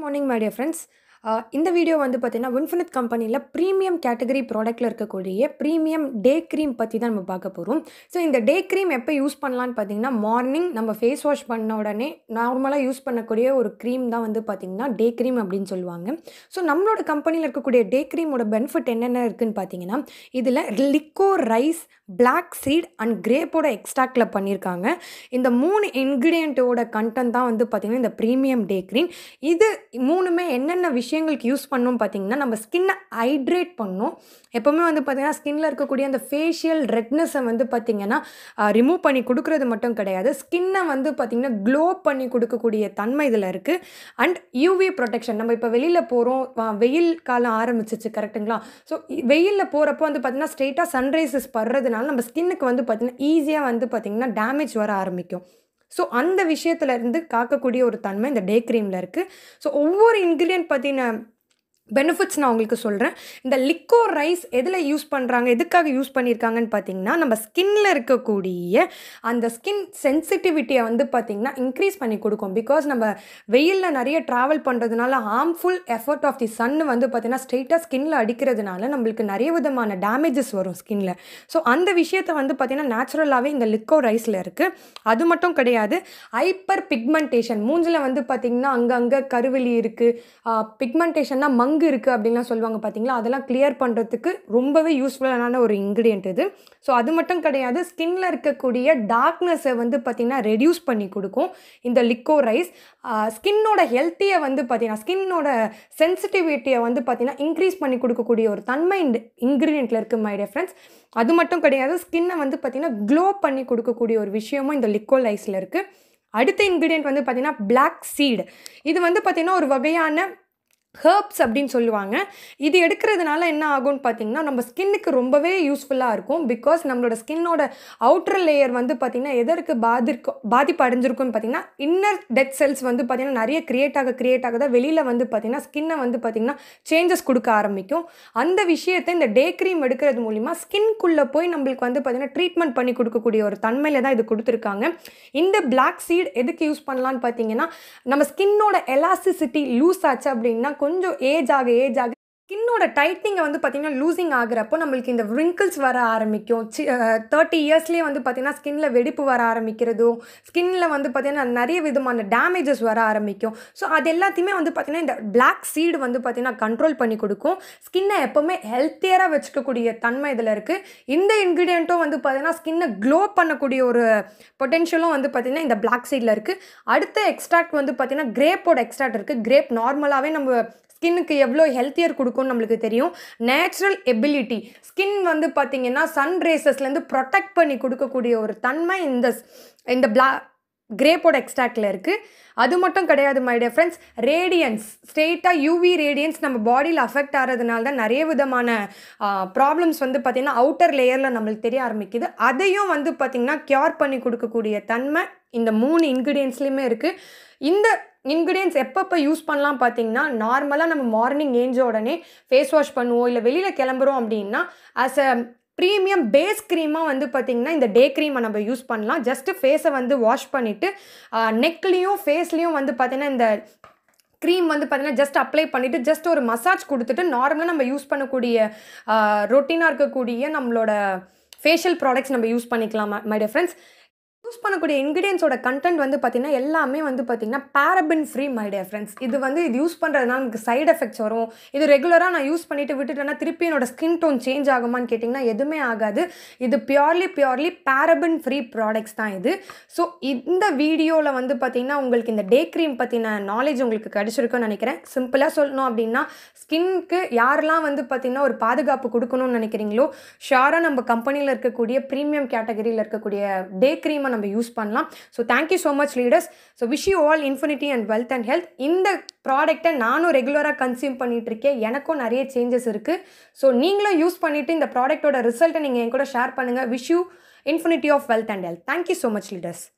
morning my dear friends இந்த video வந்து பார்த்தீங்கன்னா வின்ஃபினிட் கம்பெனியில் ப்ரீமியம் கேட்டகரி ப்ராடக்ட்டில் இருக்கக்கூடிய ப்ரீமியம் டே க்ரீம் பற்றி தான் நம்ம பார்க்க போகிறோம் ஸோ இந்த டே க்ரீம் எப்போ யூஸ் பண்ணலான்னு பார்த்தீங்கன்னா மார்னிங் நம்ம ஃபேஸ் வாஷ் பண்ண உடனே நார்மலாக யூஸ் பண்ணக்கூடிய ஒரு க்ரீம் தான் வந்து பார்த்திங்கன்னா டே க்ரீம் அப்படின்னு சொல்லுவாங்க ஸோ நம்மளோட கம்பெனியில் இருக்கக்கூடிய டே க்ரீமோட பெனிஃபிட் என்னென்ன இருக்குதுன்னு பார்த்தீங்கன்னா இதில் licorice black seed and கிரேப்போட எக்ஸ்ட்ராக்டில் பண்ணியிருக்காங்க இந்த மூணு இன்க்ரீடியண்ட்டோட கண்டென்ட் தான் வந்து பார்த்திங்கன்னா இந்த ப்ரீமியம் டே க்ரீம் இது மூணுமே என்னென்ன விஷயங்களுக்கு யூஸ் பண்ணோம் பார்த்தீங்கன்னா நம்ம ஸ்கின்னை ஹைட்ரேட் பண்ணோம் எப்போவுமே வந்து பார்த்திங்கன்னா ஸ்கின்னில் இருக்கக்கூடிய அந்த ஃபேஷியல் ரெட்னஸை வந்து பார்த்திங்கன்னா ரிமூவ் பண்ணி கொடுக்குறது மட்டும் கிடையாது ஸ்கின்னை வந்து பார்த்திங்கன்னா க்ளோ பண்ணி கொடுக்கக்கூடிய தன்மை இதில் இருக்குது அண்ட் யூவி ப்ரொடெக்ஷன் நம்ம இப்போ வெளியில் போகிறோம் வெயில் காலம் ஆரம்பிச்சிச்சு கரெக்டுங்களா ஸோ வெயிலில் போகிறப்போ வந்து பார்த்திங்கன்னா ஸ்ட்ரெயிட்டாக சன்ரைசஸ் படுறதுனால நம்ம ஸ்கின்னுக்கு வந்து பார்த்திங்கன்னா ஈஸியாக வந்து பார்த்திங்கன்னா டேமேஜ் வர ஆரம்பிக்கும் ஸோ அந்த விஷயத்துலேருந்து காக்கக்கூடிய ஒரு தன்மை இந்த டே க்ரீமில் இருக்குது ஸோ ஒவ்வொரு இன்க்ரீடியன்ட் பற்றின பெனிஃபிட்ஸ் நான் உங்களுக்கு சொல்கிறேன் இந்த லிக்கோ ரைஸ் எதில் யூஸ் பண்ணுறாங்க எதுக்காக யூஸ் பண்ணியிருக்காங்கன்னு பார்த்தீங்கன்னா நம்ம ஸ்கின்னில் இருக்கக்கூடிய அந்த ஸ்கின் சென்சிட்டிவிட்டியை வந்து பார்த்திங்கன்னா இன்க்ரீஸ் பண்ணி கொடுக்கும் பிகாஸ் நம்ம வெயிலில் நிறைய ட்ராவல் பண்ணுறதுனால harmful effort of the sun வந்து பார்த்திங்கன்னா ஸ்ட்ரெயிட்டாக ஸ்கின்னில் அடிக்கிறதுனால நம்மளுக்கு நிறைய விதமான டேமேஜஸ் வரும் ஸ்கின்னில் ஸோ அந்த விஷயத்தை வந்து பார்த்திங்கன்னா நேச்சுரலாகவே இந்த லிக்கோ ரைஸில் இருக்குது அது மட்டும் கிடையாது ஹைப்பர் பிக்மெண்டேஷன் மூஞ்சில் வந்து பார்த்திங்கன்னா அங்கங்கே கருவெளி இருக்குது பிக்மெண்டேஷன்னா மங் பங்கு இருக்குது அப்படின்லாம் சொல்லுவாங்க பார்த்தீங்களா அதெல்லாம் கிளியர் பண்ணுறதுக்கு ரொம்பவே யூஸ்ஃபுல்லான ஒரு இன்க்ரீடியன்ட் இது ஸோ அது மட்டும் கிடையாது ஸ்கின்னில் இருக்கக்கூடிய டார்க்னஸை வந்து பார்த்திங்கன்னா ரெடியூஸ் பண்ணி கொடுக்கும் இந்த லிக்கோ ரைஸ் ஸ்கின்னோட ஹெல்த்தியை வந்து பார்த்திங்கன்னா ஸ்கின்னோட சென்சிட்டிவிட்டியை வந்து பார்த்திங்கன்னா இன்க்ரீஸ் பண்ணி கொடுக்கக்கூடிய ஒரு தன்மை இந்த இன்க்ரீடியண்ட்டில் இருக்குது மை ஃப்ரெண்ட்ஸ் அது மட்டும் கிடையாது ஸ்கின்னை வந்து பார்த்திங்கன்னா க்ளோ பண்ணி கொடுக்கக்கூடிய ஒரு விஷயமும் இந்த லிக்கோ ரைஸில் இருக்குது அடுத்த இன்க்ரீடியன்ட் வந்து பார்த்திங்கன்னா பிளாக் சீடு இது வந்து பார்த்திங்கன்னா ஒரு வகையான ஹேர்ப்ஸ் அப்படின்னு சொல்லுவாங்க இது எடுக்கிறதுனால என்ன ஆகும்னு பார்த்தீங்கன்னா நம்ம ஸ்கின்னுக்கு ரொம்பவே யூஸ்ஃபுல்லாக இருக்கும் பிகாஸ் நம்மளோட ஸ்கின்னோட அவுட்டர் லேயர் வந்து பார்த்திங்கன்னா எதற்கு பாதிக்கும் பாதிப்பு அடைஞ்சிருக்கும்னு பார்த்தீங்கன்னா இன்னர் டெட் செல்ஸ் வந்து பார்த்திங்கன்னா நிறைய க்ரியேட் ஆக க்ரியேட் ஆக தான் வெளியில் வந்து பார்த்திங்கன்னா ஸ்கின்னை வந்து பார்த்திங்கன்னா சேஞ்சஸ் கொடுக்க ஆரம்பிக்கும் அந்த விஷயத்தை இந்த டே க்ரீம் எடுக்கிறது மூலிமா ஸ்கின்குள்ளே போய் நம்மளுக்கு வந்து பார்த்திங்கன்னா ட்ரீட்மெண்ட் பண்ணி கொடுக்கக்கூடிய ஒரு தன்மையில் தான் இது கொடுத்துருக்காங்க இந்த பிளாக் சீட் எதுக்கு யூஸ் பண்ணலான்னு பார்த்தீங்கன்னா நம்ம ஸ்கின்னோட எலாஸ்டிசிட்டி லூஸ் ஆச்சு அப்படின்னா கொஞ்சம் ஏஜ் ஆக ஏஜ் ஆக ஸ்கின்னோட டைட்டிங்கை வந்து பார்த்திங்கன்னா லூசிங் ஆகிறப்போ நம்மளுக்கு இந்த ரிங்கிள்ஸ் வர ஆரம்பிக்கும் சி தேர்ட்டி இயர்ஸ்லேயே வந்து பார்த்திங்கன்னா ஸ்கின்னில் வெடிப்பு வர ஆரம்பிக்கிறதும் ஸ்கின்னில் வந்து பார்த்திங்கன்னா நிறைய விதமான டேமேஜஸ் வர ஆரம்பிக்கும் ஸோ அது எல்லாத்தையுமே வந்து பார்த்திங்கன்னா இந்த பிளாக் சீடு வந்து பார்த்திங்கன்னா கண்ட்ரோல் பண்ணி கொடுக்கும் ஸ்கின்னை எப்போவுமே ஹெல்த்தியராக வச்சுக்கக்கூடிய தன்மை இதில் இருக்குது இந்த இன்க்ரீடியண்ட்டும் வந்து பார்த்திங்கன்னா ஸ்கின்னை க்ளோ பண்ணக்கூடிய ஒரு பொட்டென்ஷியலும் வந்து பார்த்திங்கன்னா இந்த பிளாக் சீடில் இருக்குது அடுத்த எக்ஸ்ட்ராக்ட் வந்து பார்த்திங்கன்னா கிரேப்போட எக்ஸ்ட்ராக்ட் இருக்குது கிரேப் நார்மலாகவே நம்ம ஸ்கின்னுக்கு எவ்வளோ ஹெல்த்தியர் கொடுக்கும்னு நம்மளுக்கு தெரியும் நேச்சுரல் எபிலிட்டி ஸ்கின் வந்து பார்த்திங்கன்னா சன் ரேசஸ்லேருந்து ப்ரொடெக்ட் பண்ணி கொடுக்கக்கூடிய ஒரு தன்மை இந்த இந்த பிளா கிரேப்போட எக்ஸ்ட்ராக்டில் இருக்குது அது மட்டும் கிடையாது மை டியர் ஃப்ரெண்ட்ஸ் ரேடியன்ஸ் ஸ்ட்ரெயிட்டாக யூவி ரேடியன்ஸ் நம்ம பாடியில் அஃபெக்ட் ஆகிறதுனால தான் நிறைய விதமான ப்ராப்ளம்ஸ் வந்து பார்த்திங்கன்னா அவுட்டர் லேயரில் நம்மளுக்கு தெரிய ஆரம்பிக்குது அதையும் வந்து பார்த்திங்கன்னா க்யூர் பண்ணி கொடுக்கக்கூடிய தன்மை இந்த மூணு இன்க்ரீடியன்ஸ்லேயுமே இருக்குது இந்த இன்க்ரீடியன்ஸ் எப்பப்போ யூஸ் பண்ணலாம் பார்த்தீங்கன்னா நார்மலாக நம்ம மார்னிங் ஏஞ்ச உடனே ஃபேஸ் வாஷ் பண்ணுவோம் இல்லை வெளியில் கிளம்புறோம் அப்படின்னா ஆஸ் அ ப்ரீமியம் பேஸ் க்ரீமாக வந்து பார்த்திங்கன்னா இந்த டே க்ரீமை நம்ம யூஸ் பண்ணலாம் ஜஸ்ட்டு ஃபேஸை வந்து வாஷ் பண்ணிவிட்டு நெக்லேயும் ஃபேஸ்லேயும் வந்து பார்த்திங்கன்னா இந்த க்ரீம் வந்து பார்த்திங்கன்னா ஜஸ்ட் அப்ளை பண்ணிவிட்டு ஜஸ்ட் ஒரு மசாஜ் கொடுத்துட்டு நார்மலாக நம்ம யூஸ் பண்ணக்கூடிய ரொட்டீனாக இருக்கக்கூடிய நம்மளோட ஃபேஷியல் ப்ராடக்ட்ஸ் நம்ம யூஸ் பண்ணிக்கலாம் மை டியர் ஃப்ரெண்ட்ஸ் யூஸ் பண்ணக்கூடிய இன்க்ரீடியன்ஸோட கண்டென்ட் வந்து பார்த்திங்கன்னா எல்லாமே வந்து பார்த்திங்கன்னா paraben free my dear friends இது வந்து இது யூஸ் பண்ணுறதுனால நமக்கு சைட் எஃபெக்ட்ஸ் வரும் இது ரெகுலராக நான் யூஸ் பண்ணிவிட்டு விட்டுட்டேன்னா திருப்பி என்னோட ஸ்கின் டோன் சேஞ்ச் ஆகுமான்னு கேட்டிங்கன்னா எதுவுமே ஆகாது இது purely purely paraben free products தான் இது ஸோ இந்த வீடியோவில் வந்து பார்த்திங்கன்னா உங்களுக்கு இந்த டே க்ரீம் பற்றின நாலேஜ் உங்களுக்கு கிடச்சிருக்குன்னு நினைக்கிறேன் சிம்பிளாக சொல்லணும் அப்படின்னா ஸ்கின்க்கு யாரெல்லாம் வந்து பார்த்திங்கன்னா ஒரு பாதுகாப்பு கொடுக்கணும்னு நினைக்கிறீங்களோ ஷாராக நம்ம கம்பெனியில் இருக்கக்கூடிய ப்ரீமியம் கேட்டகரியில் இருக்கக்கூடிய டே க்ரீமை நம்ம யூஸ் பண்ணலாம் so thank you so much leaders so wish you all infinity and wealth and health இந்த ப்ராடக்ட்டை நானும் ரெகுலராக கன்சியூம் பண்ணிகிட்ருக்கேன் எனக்கும் நிறைய சேஞ்சஸ் இருக்குது ஸோ நீங்களும் யூஸ் பண்ணிவிட்டு இந்த ப்ராடக்ட்டோட ரிசல்ட்டை நீங்கள் என் கூட ஷேர் பண்ணுங்கள் wish you infinity of wealth and health thank you so much leaders